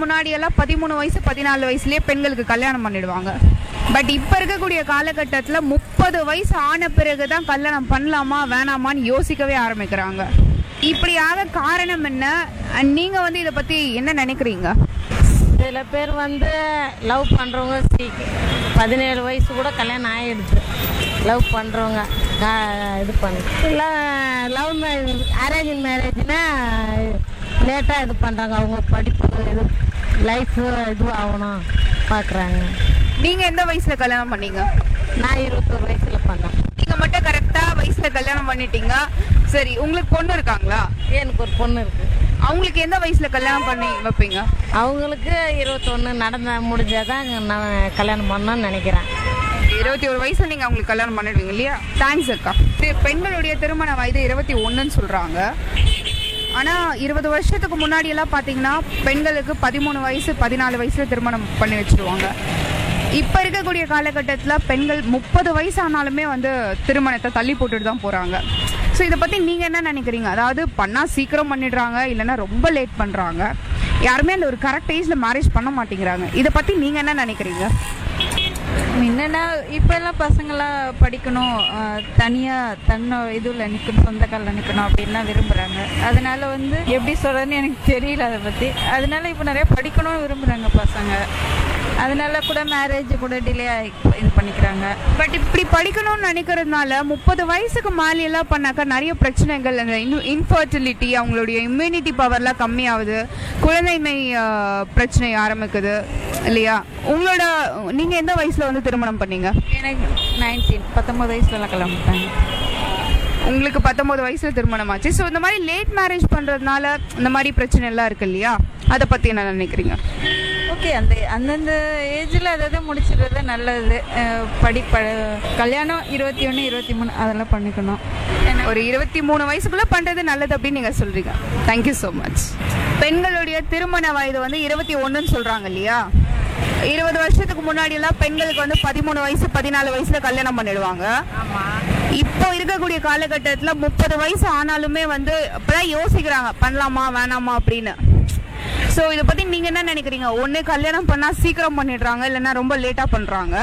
முன்னாடி எல்லாம் பதிமூணு வயசு பதினாலு வயசுலயே பெண்களுக்கு கல்யாணம் பண்ணிடுவாங்க பட் இப்ப இருக்கக்கூடிய காலகட்டத்துல முப்பது வயசு ஆன பிறகுதான் கல்யாணம் பண்ணலாமா வேணாமான்னு யோசிக்கவே ஆரம்பிக்கிறாங்க இப்படியாக காரணம் என்ன And நீங்க வந்து இதை பத்தி என்ன நினைக்கிறீங்க சில பேர் வந்து லவ் பண்ணுறவங்க சீக்கிரம் பதினேழு வயசு கூட கல்யாணம் ஆகிடுது லவ் பண்ணுறவங்க இது பண்ணி இல்லை லவ் மேரேஜ் அரேஞ்ச் மேரேஜ்னா லேட்டாக இது பண்ணுறாங்க அவங்க படிப்பு இது லைஃபு இது ஆகணும் பார்க்குறாங்க நீங்க எந்த வயசுல கல்யாணம் பண்ணீங்க நான் இருபத்தோரு வயசில் பண்ணேன் நீங்க மட்டும் கரெக்டா வயசுல கல்யாணம் பண்ணிட்டீங்க சரி உங்களுக்கு பொண்ணு இருக்காங்களா எனக்கு ஒரு பொண்ணு இருக்குது அவங்களுக்கு எந்த வயசுல கல்யாணம் பண்ணி வைப்பீங்க அவங்களுக்கு இருபத்தொன்று நடந்த முடிஞ்சாதான் நான் கல்யாணம் பண்ணணும்னு நினைக்கிறேன் இருபத்தி ஒரு வயசுல நீங்க அவங்களுக்கு கல்யாணம் பண்ணிடுவீங்க இல்லையா தேங்க்ஸ் அக்கா இது பெண்களுடைய திருமண வயது இருபத்தி ஒண்ணுன்னு சொல்றாங்க ஆனா இருபது வருஷத்துக்கு முன்னாடி எல்லாம் பாத்தீங்கன்னா பெண்களுக்கு பதிமூணு வயசு பதினாலு வயசுல திருமணம் பண்ணி வச்சிருவாங்க இப்ப இருக்கக்கூடிய காலகட்டத்துல பெண்கள் முப்பது வயசு ஆனாலுமே வந்து திருமணத்தை தள்ளி போட்டுட்டு தான் போறாங்க ஸோ இதை பத்தி நீங்க என்ன நினைக்கிறீங்க அதாவது பண்ணா சீக்கிரம் பண்ணிடுறாங்க இல்லைன்னா ரொம்ப லேட் பண்றாங்க யாருமே அந்த ஒரு கரெக்ட் ஏஜ்ல மேரேஜ் பண்ண மாட்டேங்கிறாங்க இதை பத்தி நீங்க என்ன நினைக்கிறீங்க முன்னனா இப்போ எல்லாம் பசங்களாம் படிக்கணும் ஆஹ் தனியா தன்னை இதுல நிற்கணும் சொந்த காலில் நிற்கணும் அப்படின்லாம் விரும்புறாங்க அதனால வந்து எப்படி சொல்றதுன்னு எனக்கு தெரியல அதை பத்தி அதனால இப்போ நிறைய படிக்கணும்னு விரும்புறாங்க பசங்க அதனால கூட மேரேஜ் கூட டிலே ஆகி இது பண்ணிக்கிறாங்க பட் இப்படி படிக்கணும்னு நினைக்கிறதுனால முப்பது வயசுக்கு மேலே எல்லாம் பண்ணாக்கா நிறைய பிரச்சனைகள் அந்த இன்ஃபர்டிலிட்டி அவங்களுடைய இம்யூனிட்டி பவர்லாம் கம்மியாகுது குழந்தைமை ஆஹ், பிரச்சனை ஆரம்பிக்குது இல்லையா உங்களோட நீங்க எந்த வயசுல வந்து திருமணம் பண்ணீங்க எனக்கு நைன்டீன் பத்தொன்பது வயசுலலாம் கல்யாணம் பண்ணிட்டாங்க உங்களுக்கு பத்தொன்பது வயசுல திருமணம் ஆச்சு ஸோ இந்த மாதிரி லேட் மேரேஜ் பண்றதுனால இந்த மாதிரி பிரச்சனை எல்லாம் இருக்கு இல்லையா அதை பத்தி என்ன நினைக்கிறீங்க ஓகே அந்த அந்தந்த ஏஜில் அதாவது முடிச்சிடுறது நல்லது அஹ் படி ப கல்யாணம் இருபத்தி ஒன்று இருபத்தி மூணு அதெல்லாம் பண்ணிக்கணும் ஏன்னா ஒரு இருபத்தி மூணு வயசுக்குள்ள பண்றது நல்லது அப்படின்னு நீங்க சொல்றீங்க தேங்க்யூ ஸோ மச் பெண்களுடைய திருமண வயது வந்து இருபத்தி ஒண்ணுன்னு சொல்றாங்க இல்லையா இருபது வருஷத்துக்கு முன்னாடி எல்லாம் பெண்களுக்கு வந்து பதிமூணு வயசு பதினாலு வயசுல கல்யாணம் பண்ணிடுவாங்க இப்போ இருக்கக்கூடிய காலகட்டத்துல முப்பது வயசு ஆனாலுமே வந்து அப்பதான் யோசிக்கிறாங்க பண்ணலாமா வேணாமா அப்படின்னு ஸோ இதை பத்தி நீங்க என்ன நினைக்கிறீங்க ஒண்ணு கல்யாணம் பண்ணா சீக்கிரம் பண்ணிடுறாங்க இல்லைன்னா ரொம்ப லேட்டா பண்றாங்க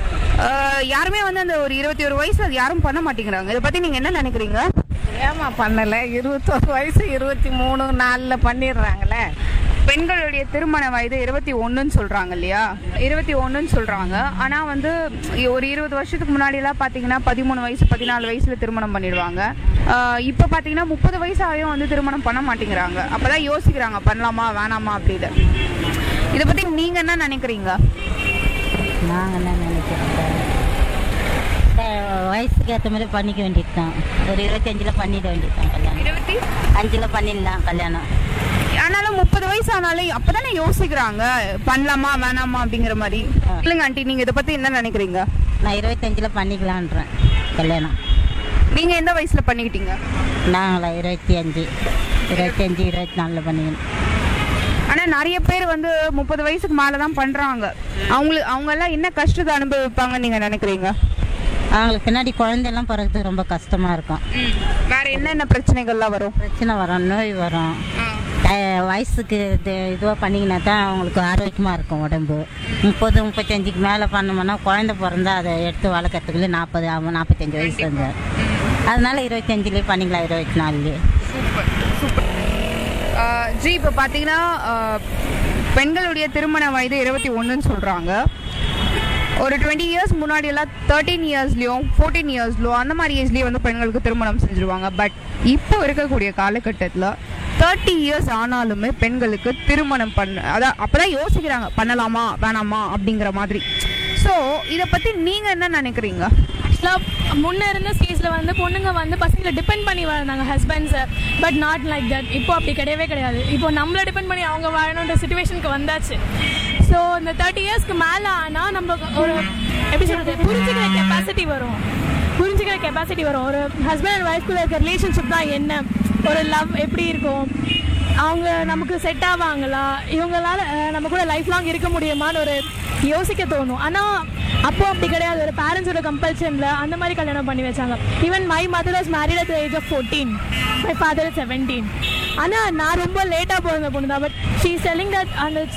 அஹ் யாருமே வந்து அந்த ஒரு இருபத்தி ஒரு வயசு அது யாரும் பண்ண மாட்டேங்கிறாங்க இதை பத்தி நீங்க என்ன நினைக்கிறீங்க ஏமா பண்ணலை இருபத்தோரு வயசு இருபத்தி மூணு நாலில் பண்ணிடுறாங்களே பெண்களுடைய திருமண வயது இருபத்தி ஒண்ணுன்னு சொல்றாங்க இல்லையா இருபத்தி ஒண்ணுன்னு சொல்றாங்க ஆனா வந்து ஒரு இருபது வருஷத்துக்கு முன்னாடி எல்லாம் பாத்தீங்கன்னா பதிமூணு வயசு பதினாலு வயசுல திருமணம் பண்ணிடுவாங்க ஆஹ் இப்ப பாத்தீங்கன்னா முப்பது வயசு ஆகியும் வந்து திருமணம் பண்ண மாட்டேங்கிறாங்க அப்பதான் யோசிக்கிறாங்க பண்ணலாமா வேணாமா அப்படின்னு இதை பத்தி நீங்க என்ன நினைக்கிறீங்க நாங்கள் என்ன நினைக்கிறோம் வயசுக்கு ஏற்ற மாதிரி பண்ணிக்க வேண்டியது தான் ஒரு இருபத்தஞ்சில் பண்ணிட வேண்டியது தான் கல்யாணம் இருபத்தி அஞ்சில் பண்ணிடலாம் கல்யாணம் ஆனாலும் முப்பது வயசு ஆனாலும் அப்பதானே யோசிக்கிறாங்க பண்ணலாமா வேணாமா அப்படிங்கிற மாதிரி இல்லைங்க ஆண்டி நீங்க இதை பத்தி என்ன நினைக்கிறீங்க நான் இருபத்தஞ்சில் பண்ணிக்கலான்றேன் கல்யாணம் நீங்க எந்த வயசுல பண்ணிக்கிட்டீங்க நாங்களா இருபத்தி அஞ்சு இருபத்தஞ்சி இருபத்தி நாலில் பண்ணிக்கணும் ஆனா நிறைய பேர் வந்து முப்பது வயசுக்கு மேல தான் பண்றாங்க அவங்களுக்கு அவங்க எல்லாம் என்ன கஷ்டத்தை அனுபவிப்பாங்கன்னு நீங்க நினைக்கிறீங்க அவங்களுக்கு பின்னாடி குழந்தையெல்லாம் பிறகு ரொம்ப கஷ்டமாக இருக்கும் வேற என்னென்ன பிரச்சனைகள்லாம் வரும் பிரச்சனை வரும் நோய் வரும் ட- வயசுக்கு இது இதுவாக பண்ணிக்கினா தான் அவங்களுக்கு ஆரோக்கியமாக இருக்கும் உடம்பு முப்பது முப்பத்தஞ்சுக்கு மேலே பண்ணோம்னா குழந்தை பிறந்தா அதை எடுத்து வளர்க்கறதுக்குள்ளே நாற்பது ஆகும் நாற்பத்தஞ்சு வயசு வந்து அதனால இருபத்தஞ்சிலே பண்ணிக்கலாம் இருபத்தி நாலுலேயே ஆஹ் ஜி இப்போ பார்த்தீங்கன்னா ஆஹ் பெண்களுடைய திருமண வயது இருபத்தி ஒன்றுன்னு சொல்கிறாங்க ஒரு டுவெண்ட்டி இயர்ஸ் முன்னாடி எல்லாம் தேர்ட்டீன் இயர்ஸ்லையும் ஃபோர்டீன் இயர்ஸ்லையும் அந்த மாதிரி ஏஜ்லேயும் வந்து பெண்களுக்கு திருமணம் செஞ்சுருவாங்க பட் இப்போ இருக்கக்கூடிய காலகட்டத்தில் தேர்ட்டி இயர்ஸ் ஆனாலுமே பெண்களுக்கு திருமணம் பண்ண அதான் அப்பதான் யோசிக்கிறாங்க பண்ணலாமா வேணாமா அப்படிங்கிற மாதிரி ஸோ இதை பற்றி நீங்கள் என்ன நினைக்கிறீங்க ஆக்சுவலாக முன்ன இருந்த ஸ்டேஜில் வந்து பொண்ணுங்க வந்து பசங்களை டிபெண்ட் பண்ணி வாழ்ந்தாங்க ஹஸ்பண்ட்ஸை பட் நாட் லைக் தட் இப்போ அப்படி கிடையவே கிடையாது இப்போ நம்மளை டிபெண்ட் பண்ணி அவங்க வாழணுன்ற சுச்சுவேஷனுக்கு வந்தாச்சு ஸோ இந்த தேர்ட்டி இயர்ஸ்க்கு மேலே ஆனால் நம்ம ஒரு எப்படி சொல்கிறது புரிஞ்சுக்கிற கெப்பாசிட்டி வரும் புரிஞ்சுக்கிற கெப்பாசிட்டி வரும் ஒரு ஹஸ்பண்ட் அண்ட் ஒய்ஃப்குள்ள இருக்க ரிலேஷன்ஷிப் தான் என்ன ஒரு லவ் எப்படி இருக்கும் அவங்க நமக்கு செட் ஆவாங்களா இவங்களால அஹ், நம்ம கூட லைஃப் லாங் இருக்க முடியுமான்னு ஒரு யோசிக்க தோணும் ஆனால் அப்போ அப்படி கிடையாது ஒரு பேரண்ட்ஸோட கம்பல்ஷனில் அந்த மாதிரி கல்யாணம் பண்ணி வச்சாங்க even my mother was married at age of fourteen my father seventeen ஆனால் நான் ரொம்ப லேட்டாக பிறந்த பொண்ணு தான் பட் ஷீ செல்லிங் தட் அந்த